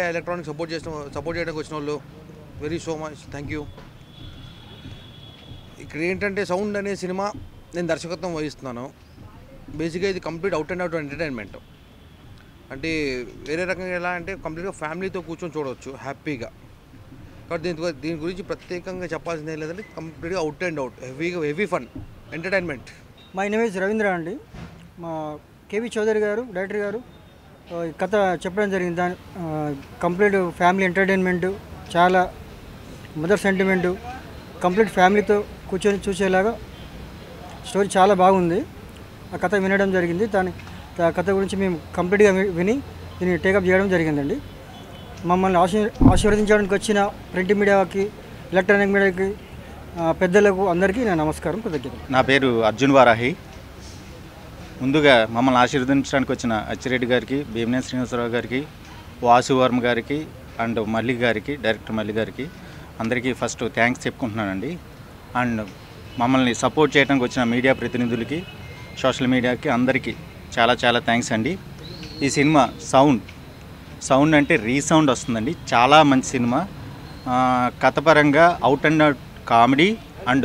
electronic support చేసిన support చేయడానికి వచ్చిన వాళ్ళు very so much thank you ఇక్కడ ఏంటంటే సౌండ్ అనే సినిమా నేను దర్శకత్వం వహిస్తున్నాను బేసిక్గా ఇది complete out and out entertainment అంటే వేరే రకంగా ఎలా అంటే కంప్లీట్గా ఫ్యామిలీతో కూర్చొని చూడవచ్చు హ్యాపీగా కాబట్టి దీని గు- దీని గురించి ప్రత్యేకంగా చెప్పాల్సింది ఏం లేదంటే కంప్లీట్గా అవుట్ అండ్ అవుట్ హెవీగా heavy fun entertainment my name is Ravindra అండి మా కేవి చౌదరి గారు డైరెక్టర్ గారు ఆ, ఈ కథ చెప్పడం జరిగింది దాని ఆ, కంప్లీట్ ఫ్యామిలీ ఎంటర్టైన్మెంట్ చాలా మదర్ సెంటిమెంట్ కంప్లీట్ ఫ్యామిలీతో కూర్చొని చూసేలాగా స్టోరీ చాలా బాగుంది ఆ కథ వినడం జరిగింది దాని ఆ కథ గురించి మేము కంప్లీట్గా వి- విని దీన్ని టేకప్ చేయడం జరిగిందండి మమ్మల్ని ఆశీ ఆశీర్వదించడానికి వచ్చిన ప్రింట్ మీడియాకి ఎలక్ట్రానిక్ మీడియాకి ఆ, పెద్దలకు అందరికీ నా నమస్కారం కృతజ్ఞతలు నా పేరు అర్జున్ వారాహి ముందుగా మమ్మల్ని ఆశీర్వదించడానికి వచ్చిన అచ్చిరెడ్డి గారికి భీమనే శ్రీనివాసరావు గారికి వాసు వర్మ గారికి అండ్ మల్లి గారికి డైరెక్టర్ మల్లి గారికి అందరికీ ఫస్ట్ థ్యాంక్స్ చెప్పుకుంటున్నానండి అండ్ మమ్మల్ని సపోర్ట్ చేయడానికి వచ్చిన మీడియా ప్రతినిధులకి సోషల్ మీడియాకి అందరికీ చాలా చాలా థ్యాంక్స్ అండి ఈ సినిమా సౌండ్ సౌండ్ అంటే రీసౌండ్ వస్తుందండి చాలా మంచి సినిమా ఆ, కథపరంగా out and out comedy and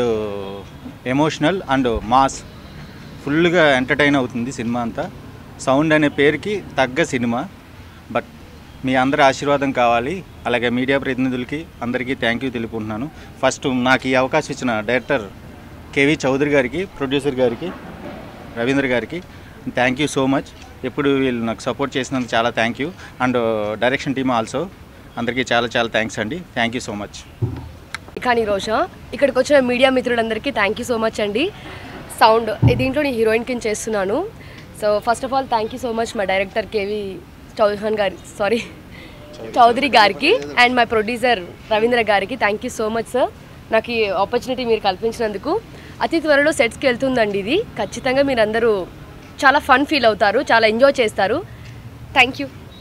emotional and mass ఫుల్గా ఎంటర్టైన్ అవుతుంది సినిమా అంతా సౌండ్ అనే పేరుకి తగ్గ సినిమా బట్ మీ అందరి ఆశీర్వాదం కావాలి అలాగే మీడియా ప్రతినిధులకి అందరికీ థ్యాంక్ యూ తెలుపుకుంటున్నాను ఫస్ట్ నాకు ఈ అవకాశం ఇచ్చిన డైరెక్టర్ కేవి చౌదరి గారికి ప్రొడ్యూసర్ గారికి రవీంద్ర గారికి థ్యాంక్ యూ సో మచ్ ఎప్పుడు వీళ్ళు నాకు సపోర్ట్ చేసినందుకు చాలా thank you and direction team also అందరికీ చాలా చాలా థ్యాంక్స్ అండి థ్యాంక్ యూ సో మచ్ కానీ రోజా ఇక్కడికి వచ్చిన మీడియా మిత్రులందరికీ థ్యాంక్ యూ సో మచ్ అండి సౌండ్ దీంట్లో నేను హీరోయిన్ కింద చేస్తున్నాను so first of all thank you so much మా డైరెక్టర్ కేవి చౌహాన్ గారి సారీ చౌదరి గారికి అండ్ మై ప్రొడ్యూసర్ రవీంద్ర గారికి thank you so much sir నాకు ఈ ఆపర్చునిటీ మీరు కల్పించినందుకు అతి త్వరలో సెట్స్కి వెళ్తుందండి ఇది ఖచ్చితంగా మీరు అందరూ చాలా ఫన్ ఫీల్ అవుతారు చాలా ఎంజాయ్ చేస్తారు థ్యాంక్ యూ